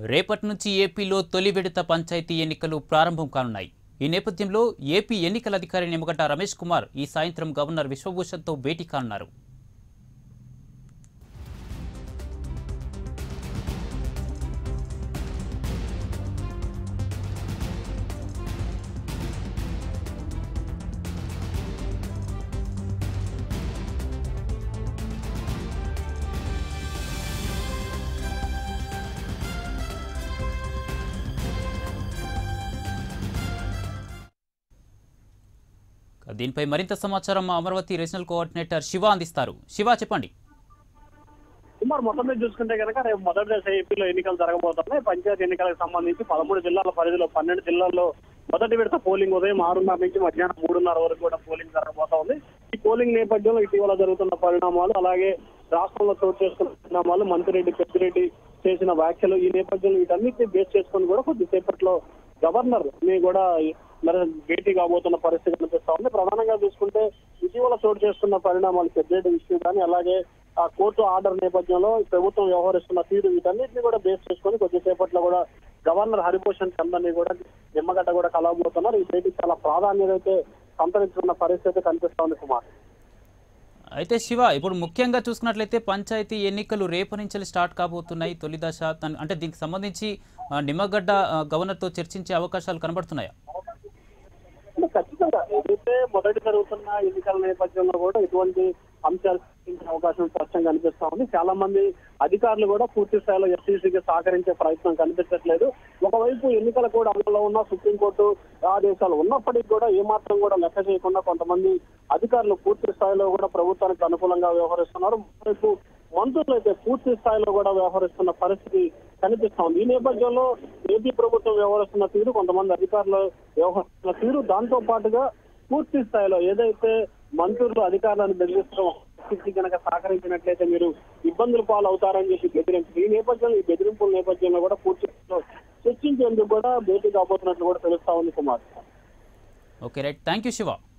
రేపటి నుంచి ఏపీలో తొలి విడత పంచాయతీ ఎన్నికలు ప్రారంభం కానున్నాయి ఈ నేపథ్యంలో ఏపీ ఎన్నికల అధికారి నిమ్మగడ్డ రమేష్ కుమార్ ఈ సాయంత్రం గవర్నర్ విశ్వభూషణ్తో భేటీ కానున్నారు దీనిపై మరింత సమాచారం మా అమరావతి రీజనల్ కోఆర్డినేటర్ శివ అందిస్తారు శివ చెప్పండి కుమార్ మొత్తం మీద చూసుకుంటే కనుక రేపు మొదటి దశ ఏపీలో ఎన్నికలు జరగబోతున్నాయి పంచాయతీ ఎన్నికలకు సంబంధించి పదమూడు జిల్లాల పరిధిలో పన్నెండు జిల్లాల్లో మొదటి విడత పోలింగ్ ఉదయం ఆరున్నర నుంచి మధ్యాహ్నం మూడున్నర వరకు కూడా పోలింగ్ జరగబోతా ఉంది ఈ పోలింగ్ నేపథ్యంలో ఇటీవల జరుగుతున్న పరిణామాలు అలాగే రాష్ట్రంలో చోటు చేసుకున్న పరిణామాలు మంత్రిరెడ్డి పెద్దిరెడ్డి చేసిన వ్యాఖ్యలు ఈ నేపథ్యంలో వీటన్నిటిని బేస్ చేసుకొని కూడా కొద్దిసేపట్లో గవర్నర్ ని కూడా మరి భేటీ కాబోతున్న పరిస్థితి కనిపిస్తా ఉంది ప్రధానంగా చూసుకుంటే ఇటీవల చోటు చేసుకున్న పరిణామాలు పెద్దిరెడ్డి విషయం కానీ అలాగే ఆ కోర్టు ఆర్డర్ నేపథ్యంలో ప్రభుత్వం వ్యవహరిస్తున్న తీరు వీటన్నిటిని కూడా బేస్ చేసుకొని కొద్దిసేపట్లో కూడా గవర్నర్ హరిభూషణ్ చందర్ని కూడా నిమ్మగడ్డ కూడా కలవబోతున్నారు ఈ భేటీ చాలా ప్రాధాన్యత అయితే సంతరించుకున్న పరిస్థితి కనిపిస్తా ఉంది కుమార్ అయితే శివ ఇప్పుడు ముఖ్యంగా చూసుకున్నట్లయితే పంచాయతీ ఎన్నికలు రేపటి నుంచి స్టార్ట్ కాబోతున్నాయి తొలి దశ తన్- అంటే దీనికి సంబంధించి ఆ, నిమ్మగడ్డ ఆ, గవర్నర్తో చర్చించే అవకాశాలు కనబడుతున్నాయా అంటే ఖచ్చితంగా ఏదైతే మొదటి జరుగుతున్న ఎన్నికల నేపథ్యంలో కూడా ఇటువంటి అంశాలు చర్చించే అవకాశం స్పష్టంగా కనిపిస్తా ఉంది చాలా మంది అధికారులు కూడా పూర్తి స్థాయిలో ఎస్సీసీకి సహకరించే ప్రయత్నం కనిపించట్లేదు ఒకవైపు ఎన్నికల కూడా అమల్లో ఉన్న సుప్రీంకోర్టు ఆదేశాలు ఉన్నప్పటికీ కూడా ఏమాత్రం కూడా లెక్క చేయకుండా కొంతమంది అధికారులు పూర్తి స్థాయిలో కూడా ప్రభుత్వానికి అనుకూలంగా వ్యవహరిస్తున్నారు మరోవైపు మంత్రులు అయితే పూర్తి స్థాయిలో కూడా వ్యవహరిస్తున్న పరిస్థితి కనిపిస్తా ఉంది ఈ నేపథ్యంలో ఏపీ ప్రభుత్వం వ్యవహరిస్తున్న తీరు కొంతమంది అధికారులు వ్యవహరిస్తున్న తీరు దాంతో పాటుగా పూర్తి స్థాయిలో ఏదైతే మంత్రులు అధికారులను బెదిరిస్తూ స్థితి కనుక సహకరించినట్లయితే మీరు ఇబ్బందులు పాలవుతారని చెప్పి బెదిరించారు ఈ నేపథ్యంలో ఈ బెదిరింపుల నేపథ్యంలో కూడా పూర్తి స్థాయిలో చర్చించేందుకు కూడా భేటీ కాబోతున్నట్లు కూడా తెలుస్తా ఉంది Kumar okay right thank you Shiva